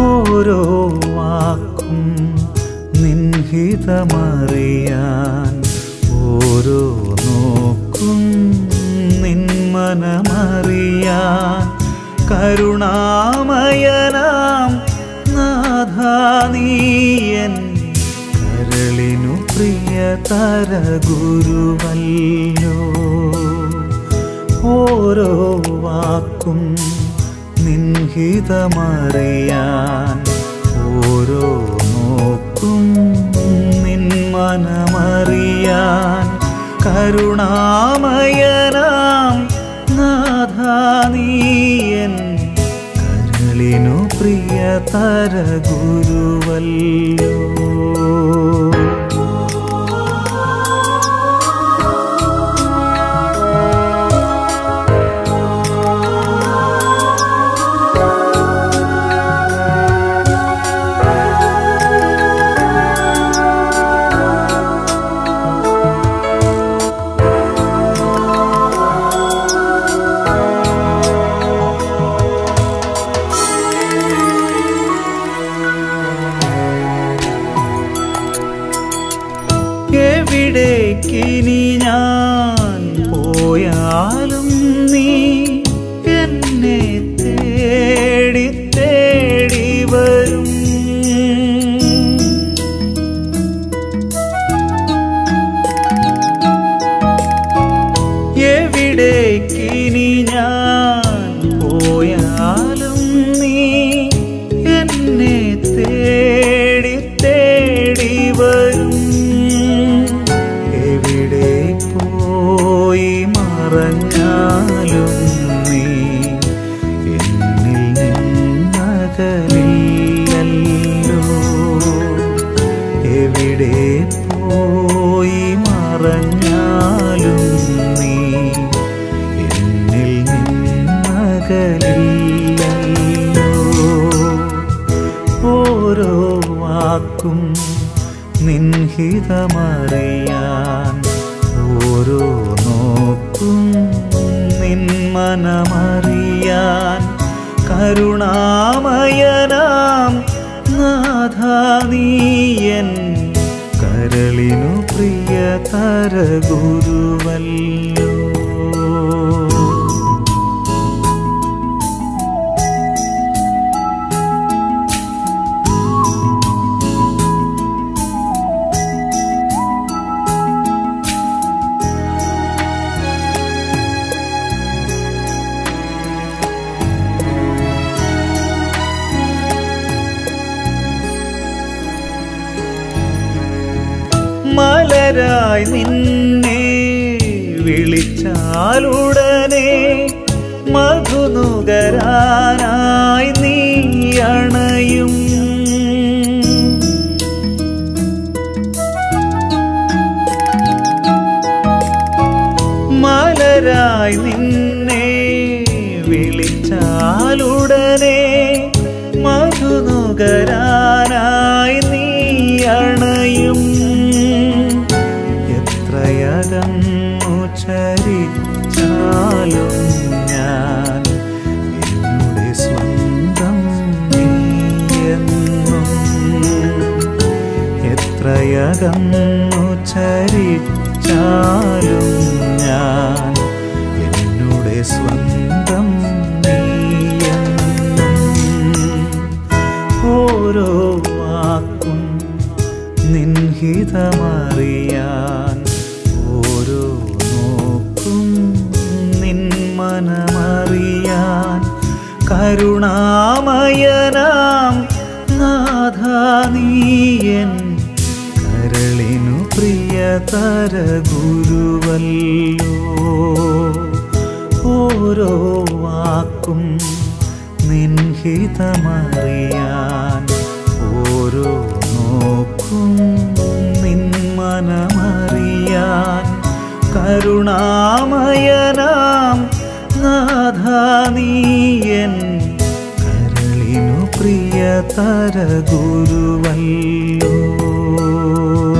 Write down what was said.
ഓരോ വാക്കും നിൻഹിതമറിയാൻ ഓരോ നോക്കും നിൻ മനമറിയാൻ കരുണാമയനാം നാഥ നീയൻ കരളിനു പ്രിയതര ഗുരുവല്ലോ ഓരോ വാക്കും നിൻഹിതമറിയാൻ ഓരോ നോക്കും നിൻ മനമറിയാൻ കരുണാമയനാം നാഥ നീയൻ കരളിനു പ്രിയതര ഗുരുവല്ലോ എവിടേക്കിനി ഞാൻ പോയാലും നീ എന്നെ തേടി തേടി വരും എവിടേക്കിനി ഞാൻ പോയാലും നീ എന്നെ തേടി തേടി വരും എവിടെ പോയി മറഞ്ഞാലും നീ എന്നിൽ നിന്നകലില്ലല്ലോ എവിടെ പോയി മറഞ്ഞാലും നീ എന്നിൽ നിന്നകലില്ലല്ലോ ഓരോ വാക്കും നിൻഹിതമറിയാൻ ഓരോ നോക്കും നിൻ മനമറിയാൻ കരുണാമയനാം നാഥ നീയൻ കരളിനു പ്രിയതര ഗുരുവല്ലോ മലരായി നിന്നെ വിളിച്ചാലുടനെ മധുനുകരാനായി നീ അണയും മലരായി നിന്നെ വിളിച്ചാലുടനെ മധുനുകരാനായി നീ അണയും എത്രയകന്നു ചരിച്ചാലും ഞാൻ എന്നുടെ സ്വന്തം നീയെന്നും എത്രയകന്നു ചരിച്ചാലും ഞാൻ എന്നുടെ സ്വന്തം നീയെന്നും ഓരോ വാക്കും നിൻഹിതമറിയാൻ ഓരോ നോക്കും നിൻ മനമറിയാൻ കരുണാമയനാം നാഥ നീയൻ കരളിനു പ്രിയതര ഗുരുവല്ലോ ഓരോ വാക്കും നിൻഹിതമറിയാൻ ഓരോ നോക്കും നിൻ മനമറിയാൻ കരുണാമയനാം നാഥ നീയൻ കരളിനു പ്രിയതര ഗുരുവല്ലോ